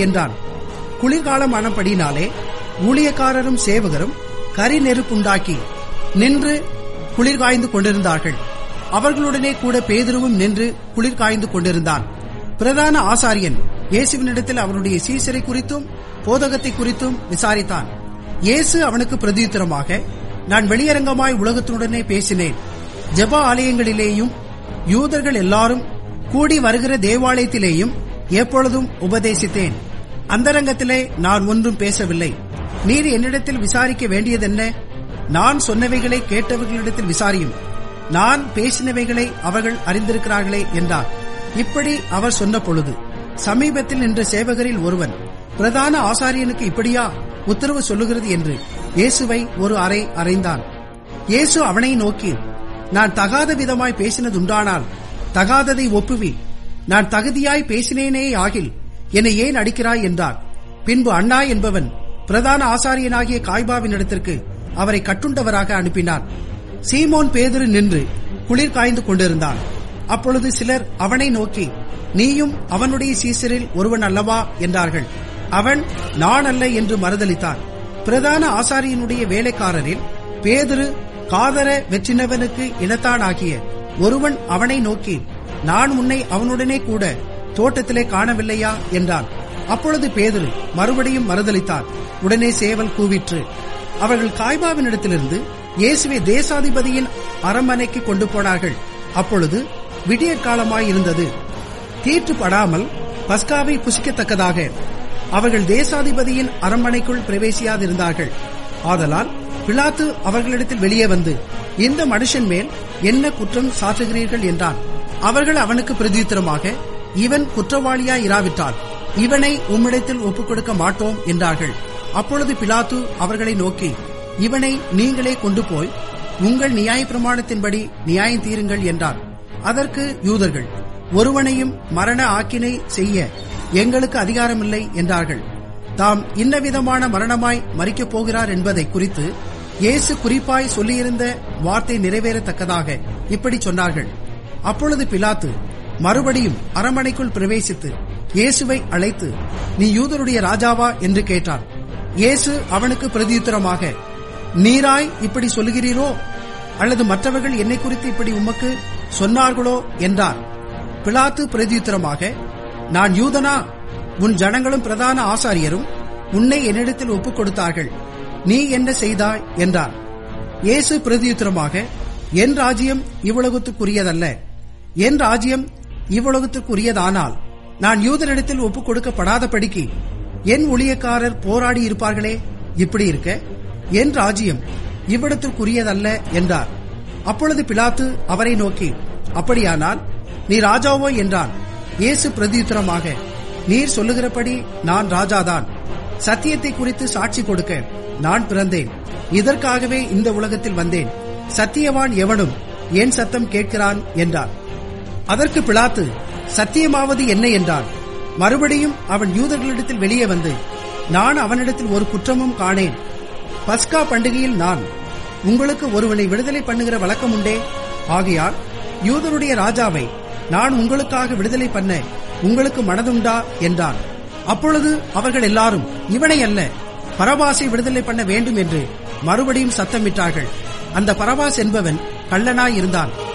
என்றான் குளிர்காலம் ஆனபடினாலே ஊழியக்காரரும் சேவகரும் கரி நெருப்புண்டாக்கி நின்று குளிர் காய்ந்து கொண்டிருந்தார்கள் அவர்களுடனே கூட பேதுருவும் நின்று குளிர் காய்ந்து கொண்டிருந்தான் பிரதான ஆசாரியன் இயேசுவினிடத்தில் அவருடைய சீசரை குறித்தும் போதகத்தை குறித்தும் விசாரித்தான் இயேசு அவனுக்கு பிரதியுத்தரமாக நான் வெளியரங்கமாய் உலகத்தினுடனே பேசினேன் ஜெப ஆலயங்களிலேயும் யூதர்கள் எல்லாரும் கூடி வருகிற தேவாலயத்திலேயும் எப்பொழுதும் உபதேசித்தேன் அந்தரங்கத்திலே நான் ஒன்றும் பேசவில்லை நீர் என்னிடத்தில் விசாரிக்க வேண்டியதென்ன நான் சொன்னவைகளை கேட்டவர்களிடத்தில் விசாரியும் நான் பேசினவைகளை அவர்கள் அறிந்திருக்கிறார்களே என்றார் இப்படி அவர் சொன்ன பொழுது சமீபத்தில் நின்ற சேவகரில் ஒருவன் பிரதான ஆசாரியனுக்கு இப்படியா உத்தரவு சொல்லுகிறது என்று இயேசுவை ஒரு அறை அறைந்தான் இயேசு அவனை நோக்கி நான் தகாத விதமாய் பேசினதுண்டானால் தகாததை ஒப்புவி நான் தகுதியாய் பேசினேனே ஆகில் என்னை ஏன் அடிக்கிறாய் என்றார் பின்பு அண்ணா என்பவன் பிரதான ஆசாரியனாகிய காய்பாவின் இடத்திற்கு அவரை கட்டுண்டவராக அனுப்பினான் சீமோன் பேதுரு நின்று குளிர் காய்ந்து கொண்டிருந்தான் அப்பொழுது சிலர் அவனை நோக்கி நீயும் அவனுடைய சீசரில் ஒருவன் அல்லவா என்றார்கள் அவன் நான் அல்ல என்று மறுதளித்தான் பிரதான ஆசாரியனுடைய வேலைக்காரரில் பேதுரு காதர வெற்றினவனுக்கு இனத்தானாகிய ஒருவன் அவனை நோக்கி நான் உன்னை அவனுடனே கூட தோட்டத்திலே காணவில்லையா என்றான் அப்பொழுது பேதுரு மறுபடியும் மறுதளித்தான் உடனே சேவல் கூவிற்று அவர்கள் காய்பாவினிடத்திலிருந்து இயேசுவை தேசாதிபதியின் அரண்மனைக்கு கொண்டு போனார்கள் அப்பொழுது விடியற் காலமாயிருந்தது தீட்டுப்படாமல் பஸ்காவை புசிக்கத்தக்கதாக அவர்கள் தேசாதிபதியின் அரண்மனைக்குள் பிரவேசியாதிருந்தார்கள் ஆதலால் பிலாத்து அவர்களிடத்தில் வெளியே வந்து இந்த மனுஷன் மேல் என்ன குற்றம் சாற்றுகிறீர்கள் என்றான் அவர்கள் அவனுக்கு பிரதியுத்தரமாக இவன் குற்றவாளியா இராவிட்டால் இவனை உம்மிடத்தில் ஒப்புக் கொடுக்க மாட்டோம் என்றார்கள் அப்பொழுது பிலாத்து அவர்களை நோக்கி இவனை நீங்களே கொண்டு போய் உங்கள் நியாய பிரமாணத்தின்படி நியாயம் தீருங்கள் என்றார் அதற்கு யூதர்கள் ஒருவனையும் மரண ஆக்கினை செய்ய எங்களுக்கு அதிகாரமில்லை என்றார்கள் தாம் இன்னவிதமான மரணமாய் மறிக்கப் போகிறார் என்பதை குறித்து இயேசு குறிப்பாய் சொல்லியிருந்த வார்த்தை நிறைவேறத்தக்கதாக இப்படி சொன்னார்கள் அப்பொழுது பிலாத்து மறுபடியும் அரண்மனைக்குள் பிரவேசித்து இயேசுவை அழைத்து நீ யூதருடைய ராஜாவா என்று கேட்டான் இயேசு அவனுக்கு பிரதியுத்தரமாக நீராய் இப்படி சொல்லுகிறீரோ அல்லது மற்றவர்கள் என்னை குறித்து இப்படி உமக்கு சொன்னார்களோ என்றார் பிலாத்து பிரதியுத்தரமாக நான் யூதனா உன் ஜனங்களும் பிரதான ஆசாரியரும் உன்னை என்னிடத்தில் ஒப்புக் கொடுத்தார்கள் நீ என்ன செய்தாய் என்றார் இயேசு பிரதியுத்தரமாக என் ராஜ்யம் இவ்வுலகத்துக்குரியதல்ல என் ராஜ்யம் இவ்வுலகத்துக்குரியதானால் நான் யூதரிடத்தில் ஒப்புக் கொடுக்கப்படாதபடிக்கு என் ஊழியக்காரர் போராடி இருப்பார்களே இப்படி இருக்க என் ராஜ்யம் இவ்விடத்திற்குரியதல்ல என்றார் அப்பொழுது பிலாத்து அவரை நோக்கி அப்படியானால் நீ ராஜாவோ என்றான் இயேசு பிரதியுத்தரமாக நீர் சொல்லுகிறபடி நான் ராஜாதான் சத்தியத்தை குறித்து சாட்சி கொடுக்க நான் பிறந்தேன் இதற்காகவே இந்த உலகத்தில் வந்தேன் சத்தியவான் எவனும் என் சத்தம் கேட்கிறான் என்றார் அதற்கு பிலாத்து சத்தியமாவது என்ன என்றான் மறுபடியும் அவன் யூதர்களிடத்தில் வெளியே வந்து நான் அவனிடத்தில் ஒரு குற்றமும் காணேன் பஸ்கா பண்டிகையில் நான் உங்களுக்கு ஒருவனை விடுதலை பண்ணுகிற வழக்கம் உண்டே ஆகையால் யூதருடைய ராஜாவை நான் உங்களுக்காக விடுதலை பண்ண உங்களுக்கு மனதுண்டா என்றான் அப்பொழுது அவர்கள் எல்லாரும் இவனை அல்ல பரபாசை விடுதலை பண்ண வேண்டும் என்று மறுபடியும் சத்தமிட்டார்கள் அந்த பரபாஸ் என்பவன் கள்ளனாய் இருந்தான்